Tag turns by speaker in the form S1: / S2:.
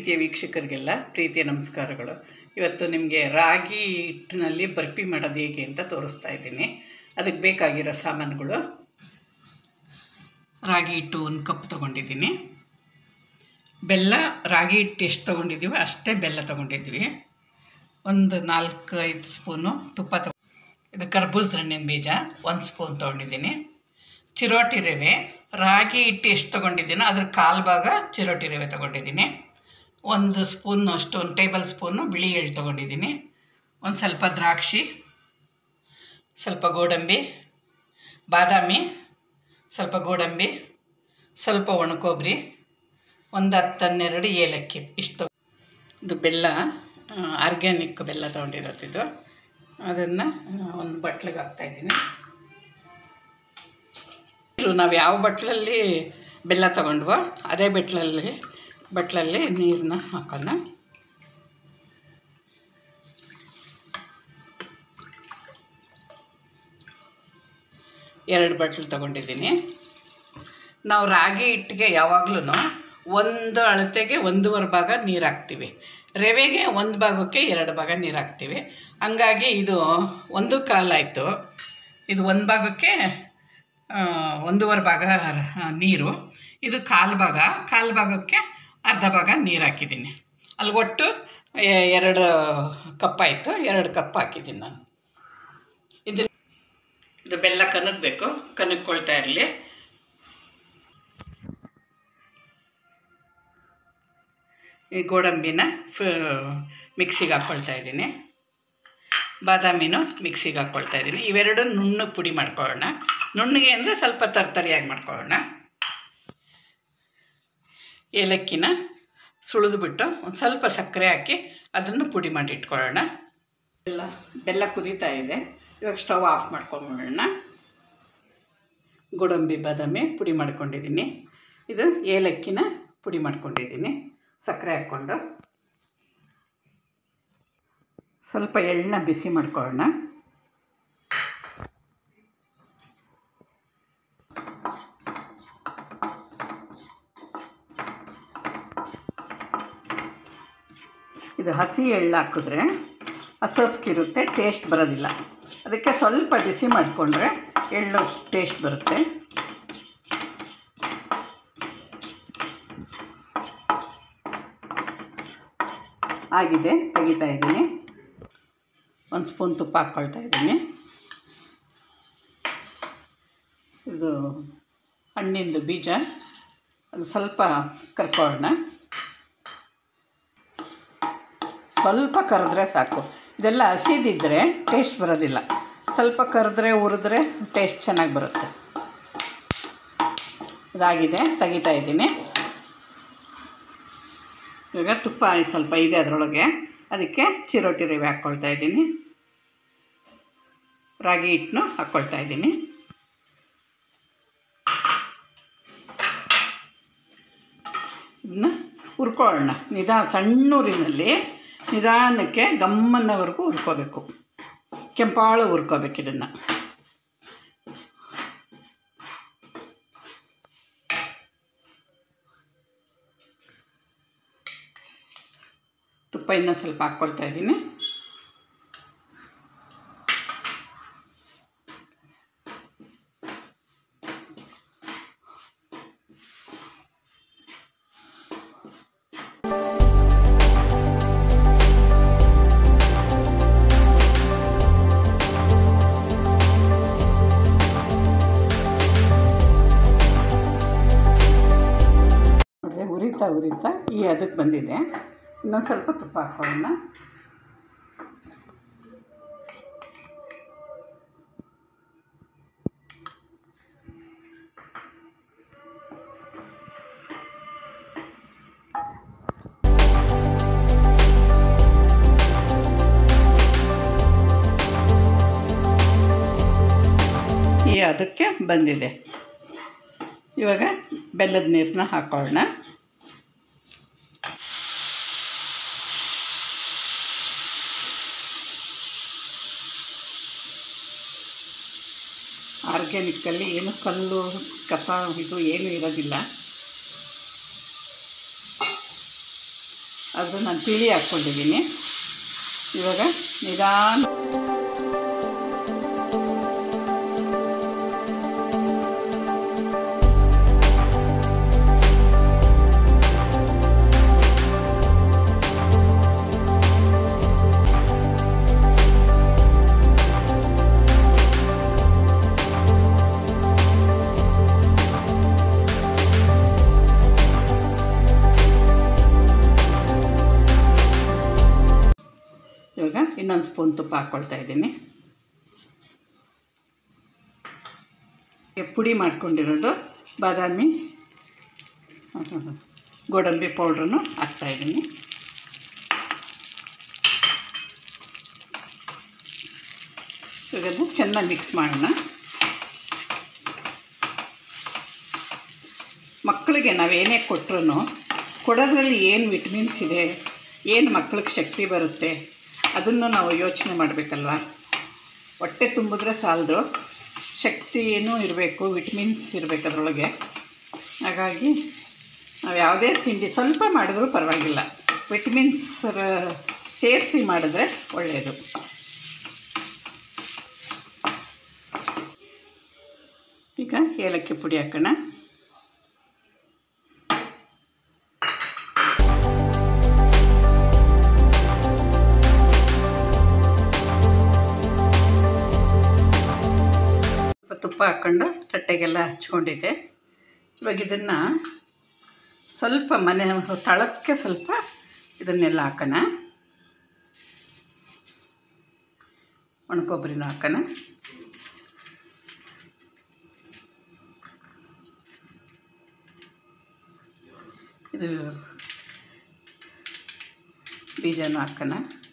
S1: ಪ್ರೀತಿಯ ವೀಕ್ಷಕರಿಗೆಲ್ಲ ಪ್ರೀತಿಯ ನಮಸ್ಕಾರಗಳು ಇವತ್ತು ನಿಮಗೆ ರಾಗಿ ಹಿಟ್ಟಿನಲ್ಲಿ ಬರ್ಫಿ ಮಾಡೋದು ಹೇಗೆ ಅಂತ ತೋರಿಸ್ತಾ ಇದ್ದೀನಿ ಅದಕ್ಕೆ ಬೇಕಾಗಿರೋ ಸಾಮಾನುಗಳು ರಾಗಿ ಹಿಟ್ಟು ಒಂದು ಕಪ್ ತೊಗೊಂಡಿದ್ದೀನಿ ಬೆಲ್ಲ ರಾಗಿ ಹಿಟ್ಟು ಎಷ್ಟು ತೊಗೊಂಡಿದ್ದೀವಿ ಅಷ್ಟೇ ಬೆಲ್ಲ ತೊಗೊಂಡಿದ್ವಿ ಒಂದು ನಾಲ್ಕು ಐದು ಸ್ಪೂನು ತುಪ್ಪ ತಗೊ ಇದು ಕರ್ಬೂಜ ಹಣ್ಣಿನ ಬೀಜ ಒಂದು ಸ್ಪೂನ್ ತೊಗೊಂಡಿದ್ದೀನಿ ಚಿರೋಟಿ ರವೆ ರಾಗಿ ಹಿಟ್ಟು ಎಷ್ಟು ತೊಗೊಂಡಿದ್ದೀನೋ ಅದ್ರ ಕಾಲು ಭಾಗ ಚಿರೋಟಿ ರವೆ ತೊಗೊಂಡಿದ್ದೀನಿ ಒಂದು ಸ್ಪೂನ್ ಅಷ್ಟು ಒಂದು ಟೇಬಲ್ ಸ್ಪೂನು ಬಿಳಿ ಎಳ್ಳು ತೊಗೊಂಡಿದ್ದೀನಿ ಒಂದು ಸ್ವಲ್ಪ ದ್ರಾಕ್ಷಿ ಸ್ವಲ್ಪ ಗೋಡಂಬಿ ಬಾದಾಮಿ ಸ್ವಲ್ಪ ಗೋಡಂಬಿ ಸ್ವಲ್ಪ ಒಣಕೊಬ್ಬರಿ ಒಂದು ಹತ್ತು ಹನ್ನೆರಡು ಏಲಕ್ಕಿ ಇಷ್ಟು ಇದು ಬೆಲ್ಲ ಆರ್ಗ್ಯಾನಿಕ್ ಬೆಲ್ಲ ತೊಗೊಂಡಿರೋದು ಇದು ಅದನ್ನು ಒಂದು ಬಟ್ಲಿಗೆ ಹಾಕ್ತಾಯಿದ್ದೀನಿ ನೀರು ನಾವು ಯಾವ ಬಟ್ಲಲ್ಲಿ ಬೆಲ್ಲ ತಗೊಂಡ್ವೋ ಅದೇ ಬಟ್ಲಲ್ಲಿ ಬಟ್ಲಲ್ಲಿ ನೀರನ್ನ ಹಾಕೋಣ ಎರಡು ಬಟ್ಲು ತೊಗೊಂಡಿದ್ದೀನಿ ನಾವು ರಾಗಿ ಹಿಟ್ಟಿಗೆ ಯಾವಾಗಲೂ ಒಂದು ಅಳತೆಗೆ ಒಂದೂವರೆ ಭಾಗ ನೀರು ಹಾಕ್ತೀವಿ ರವೆಗೆ ಒಂದು ಭಾಗಕ್ಕೆ ಎರಡು ಭಾಗ ನೀರು ಹಾಕ್ತೀವಿ ಹಂಗಾಗಿ ಇದು ಒಂದು ಕಾಲಾಯಿತು ಇದು ಒಂದು ಭಾಗಕ್ಕೆ ಆ, ಒಂದೂವರೆ ಭಾಗ ಆ, ನೀರು ಇದು ಕಾಲು ಭಾಗ ಕಾಲು ಭಾಗಕ್ಕೆ ಅರ್ಧ ಭಾಗ ನೀರು ಹಾಕಿದ್ದೀನಿ ಅಲ್ಲಿ ಒಟ್ಟು ಎ- ಎರಡು ಕಪ್ ಆಯಿತು ಎರಡು ಕಪ್ ಹಾಕಿದ್ದೀನಿ ನಾನು ಇದು ಇದು ಬೆಲ್ಲ ಕನಗಬೇಕು ಕನಗ್ಕೊಳ್ತಾ ಇರಲಿ ಈ ಗೋಡಂಬಿನ ಫ ಮಿಕ್ಸಿಗೆ ಹಾಕ್ಕೊಳ್ತಾ ಇದ್ದೀನಿ ಬಾದಾಮಿನೂ ಮಿಕ್ಸಿಗೆ ಹಾಕ್ಕೊಳ್ತಾ ಇದ್ದೀನಿ ಇವೆರಡು ನುಣ್ಣಗೆ ಪುಡಿ ಮಾಡ್ಕೊಳ್ಳೋಣ ನುಣ್ಣಗೆ ಅಂದರೆ ಸ್ವಲ್ಪ ತರ್ತರಿಯಾಗಿ ಮಾಡ್ಕೊಳ್ಳೋಣ ಏಲಕ್ಕಿನ ಸುಳಿದ್ಬಿಟ್ಟು ಒಂದು ಸ್ವಲ್ಪ ಸಕ್ಕರೆ ಹಾಕಿ ಅದನ್ನು ಪುಡಿ ಮಾಡಿ ಇಟ್ಕೊಳ್ಳೋಣ ಬೆಲ್ಲ ಬೆಲ್ಲ ಕುದೀತಾ ಇದೆ ಇವಾಗ ಸ್ಟವ್ ಆಫ್ ಮಾಡ್ಕೊಂಬಿಡೋಣ ಗೋಡಂಬಿ ಬಾದಾಮಿ ಪುಡಿ ಮಾಡ್ಕೊಂಡಿದ್ದೀನಿ ಇದು ಏಲಕ್ಕಿನ ಪುಡಿ ಮಾಡ್ಕೊಂಡಿದ್ದೀನಿ ಸಕ್ಕರೆ ಹಾಕ್ಕೊಂಡು ಸ್ವಲ್ಪ ಎಳ್ಳನ್ನ ಬಿಸಿ ಮಾಡ್ಕೊಳ್ಳೋಣ ಇದು ಹಸಿ ಎಳ್ಳು ಹಾಕಿದ್ರೆ ಹಸಸ್ಕಿರುತ್ತೆ ಟೇಸ್ಟ್ ಬರೋದಿಲ್ಲ ಅದಕ್ಕೆ ಸ್ವಲ್ಪ ಬಿಸಿ ಮಾಡಿಕೊಂಡ್ರೆ ಎಳ್ಳು ಟೇಸ್ಟ್ ಬರುತ್ತೆ ಆಗಿದೆ ತೆಗಿತಾ ಇದ್ದೀನಿ ಒಂದು ಸ್ಪೂನ್ ತುಪ್ಪ ಹಾಕ್ಕೊಳ್ತಾ ಇದ್ದೀನಿ ಇದು ಹಣ್ಣಿಂದು ಬೀಜ ಅದು ಸ್ವಲ್ಪ ಕರ್ಕೊಳ್ಳೋಣ ಸ್ವಲ್ಪ ಕರೆದ್ರೆ ಸಾಕು ಇದೆಲ್ಲ ಹಸಿದಿದ್ದರೆ ಟೇಸ್ಟ್ ಬರೋದಿಲ್ಲ ಸ್ವಲ್ಪ ಕರೆದ್ರೆ ಹುರಿದ್ರೆ ಟೇಸ್ಟ್ ಚೆನ್ನಾಗಿ ಬರುತ್ತೆ ಇದಾಗಿದೆ ತೆಗಿತಾ ಇದ್ದೀನಿ ಇವಾಗ ತುಪ್ಪ ಸ್ವಲ್ಪ ಇದೆ ಅದರೊಳಗೆ ಅದಕ್ಕೆ ಚಿರೋಟಿ ರವೆ ಹಾಕ್ಕೊಳ್ತಾ ಇದ್ದೀನಿ ರಾಗಿ ಹಿಟ್ಟನ್ನು ಹಾಕ್ಕೊಳ್ತಾ ಇದ್ದೀನಿ ಇದನ್ನ ಹುರ್ಕೊಳ್ಳೋಣ ನಿಧಾ ಸಣ್ಣೂರಿನಲ್ಲಿ ನಿಧಾನಕ್ಕೆ ಗಮ್ಮನ್ನವರೆಗೂ ಹುರ್ಕೋಬೇಕು ಕೆಂಪಾಳು ಹುರ್ಕೋಬೇಕು ಇದನ್ನು ತುಪ್ಪ ಇನ್ನೊಂದು ಸ್ವಲ್ಪ ಹಾಕ್ಕೊಳ್ತಾ ಇದ್ದೀನಿ ನೋಡಿದ್ರೆ ಉರಿತಾ ಉರಿತಾ ಈ ಅದಕ್ಕೆ ಬಂದಿದೆ ಇನ್ನೊಂದು ಸ್ವಲ್ಪ ತುಪ್ಪ ಹಾಕೊಳ್ಳೋಣ ಈ ಅದಕ್ಕೆ ಬಂದಿದೆ ಇವಾಗ ಬೆಲ್ಲದ ನೀರನ್ನ ಹಾಕೊಳ್ಳೋಣ ಆರ್ಗ್ಯಾನಿಕ್ಕಲ್ಲಿ ಏನು ಕಲ್ಲು ಕಸ ಇದು ಏನೂ ಇರೋದಿಲ್ಲ ಅದು ನಾನು ತಿಳಿ ಹಾಕ್ಕೊಂಡಿದ್ದೀನಿ ಇವಾಗ ನಿಧಾನ ಇವಾಗ ಇನ್ನೊಂದು ಸ್ಪೂನ್ ತುಪ್ಪ ಹಾಕ್ಕೊಳ್ತಾ ಇದ್ದೀನಿ ಪುಡಿ ಮಾಡ್ಕೊಂಡಿರೋದು ಬಾದಾಮಿ ಗೋಡಂಬಿ ಪೌಡ್ರನ್ನು ಹಾಕ್ತಾಯಿದ್ದೀನಿ ಇವಾಗ ಚೆನ್ನಾಗಿ ಮಿಕ್ಸ್ ಮಾಡೋಣ ಮಕ್ಕಳಿಗೆ ನಾವೇನೇ ಕೊಟ್ಟರು ಕೊಡೋದ್ರಲ್ಲಿ ಏನು ವಿಟಮಿನ್ಸ್ ಇದೆ ಏನು ಮಕ್ಕಳಿಗೆ ಶಕ್ತಿ ಬರುತ್ತೆ ಅದನ್ನು ನಾವು ಯೋಚನೆ ಮಾಡಬೇಕಲ್ವ ಹೊಟ್ಟೆ ತುಂಬಿದ್ರೆ ಸಾಲದು ಶಕ್ತಿನೂ ಇರಬೇಕು ವಿಟಮಿನ್ಸ್ ಇರಬೇಕು ಅದರೊಳಗೆ ಹಾಗಾಗಿ ನಾವು ಯಾವುದೇ ತಿಂಡಿ ಸ್ವಲ್ಪ ಮಾಡಿದ್ರೂ ಪರವಾಗಿಲ್ಲ ವಿಟಮಿನ್ಸ್ ಸೇರಿಸಿ ಮಾಡಿದ್ರೆ ಒಳ್ಳೆಯದು ಈಗ ಏಲಕ್ಕಿ ಪುಡಿ ಹಾಕೋಣ ಸ್ವಲ್ಪ ತುಪ್ಪ ಹಾಕ್ಕೊಂಡು ತಟ್ಟೆಗೆಲ್ಲ ಹಚ್ಕೊಂಡಿದ್ದೆ ಇವಾಗ ಇದನ್ನು ಸ್ವಲ್ಪ ಮನೆ ತಳಕ್ಕೆ ಸ್ವಲ್ಪ ಇದನ್ನೆಲ್ಲ ಹಾಕೋಣ ಒಣಕೊಬ್ಬರಿನೂ ಹಾಕೋಣ ಇದು ಬೀಜನೂ ಹಾಕೋಣ